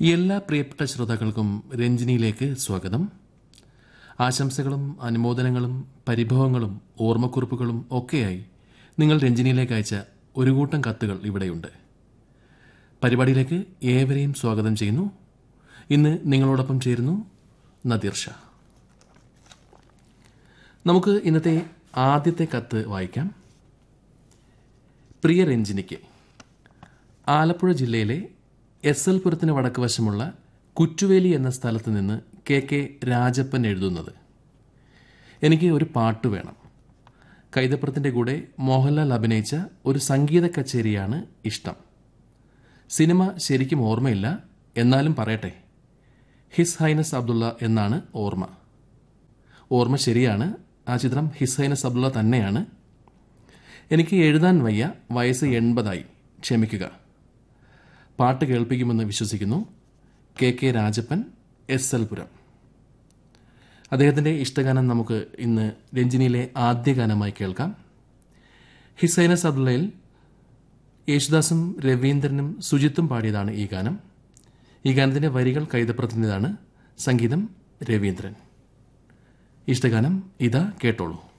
എല്ലാ പ്രിയപ്പെട്ട ശ്രോതാക്കൾക്കും രഞ്ജിനിയിലേക്ക് സ്വാഗതം ആശംസകളും അനുമോദനങ്ങളും പരിഭവങ്ങളും ഓർമ്മക്കുറിപ്പുകളും ഒക്കെയായി നിങ്ങൾ രഞ്ജിനിയിലേക്ക് അയച്ച ഒരു കൂട്ടം കത്തുകൾ ഇവിടെയുണ്ട് പരിപാടിയിലേക്ക് ഏവരെയും സ്വാഗതം ചെയ്യുന്നു ഇന്ന് നിങ്ങളോടൊപ്പം ചേരുന്നു നദീർ ഷാ നമുക്ക് ഇന്നത്തെ ആദ്യത്തെ കത്ത് വായിക്കാം പ്രിയ രഞ്ജിനിക്ക് ആലപ്പുഴ ജില്ലയിലെ എസ് എൽ പുരത്തിന് വടക്ക് വശമുള്ള കുറ്റുവേലി എന്ന സ്ഥലത്ത് നിന്ന് കെ കെ രാജപ്പൻ എഴുതുന്നത് എനിക്ക് ഒരു പാട്ട് വേണം കൈതപ്പുറത്തിൻ്റെ കൂടെ മോഹൻലാൽ അഭിനയിച്ച ഒരു സംഗീത കച്ചേരിയാണ് ഇഷ്ടം സിനിമ ശരിക്കും ഓർമ്മയില്ല എന്നാലും പറയട്ടെ ഹിസ് ഹൈനസ് അബ്ദുള്ള എന്നാണ് ഓർമ്മ ഓർമ്മ ശരിയാണ് ആ ചിത്രം ഹിസ് ഹൈനസ് അബ്ദുള്ള തന്നെയാണ് എനിക്ക് എഴുതാൻ വയ്യ വയസ്സ് എൺപതായി ക്ഷമിക്കുക പാട്ട് കേൾപ്പിക്കുമെന്ന് വിശ്വസിക്കുന്നു K K Rajappan S L Puram അദ്ദേഹത്തിൻ്റെ ഇഷ്ടഗാനം നമുക്ക് ഇന്ന് രഞ്ജിനിയിലെ ആദ്യ ഗാനമായി കേൾക്കാം ഹിസൈനസ് അബ്ദുള്ളയിൽ യേശുദാസും രവീന്ദ്രനും സുജിത്തും പാടിയതാണ് ഈ ഗാനം ഈ ഗാനത്തിൻ്റെ വരികൾ കൈതപ്രത്തിൻ്റെതാണ് സംഗീതം രവീന്ദ്രൻ ഇഷ്ടഗാനം ഇതാ കേട്ടോളൂ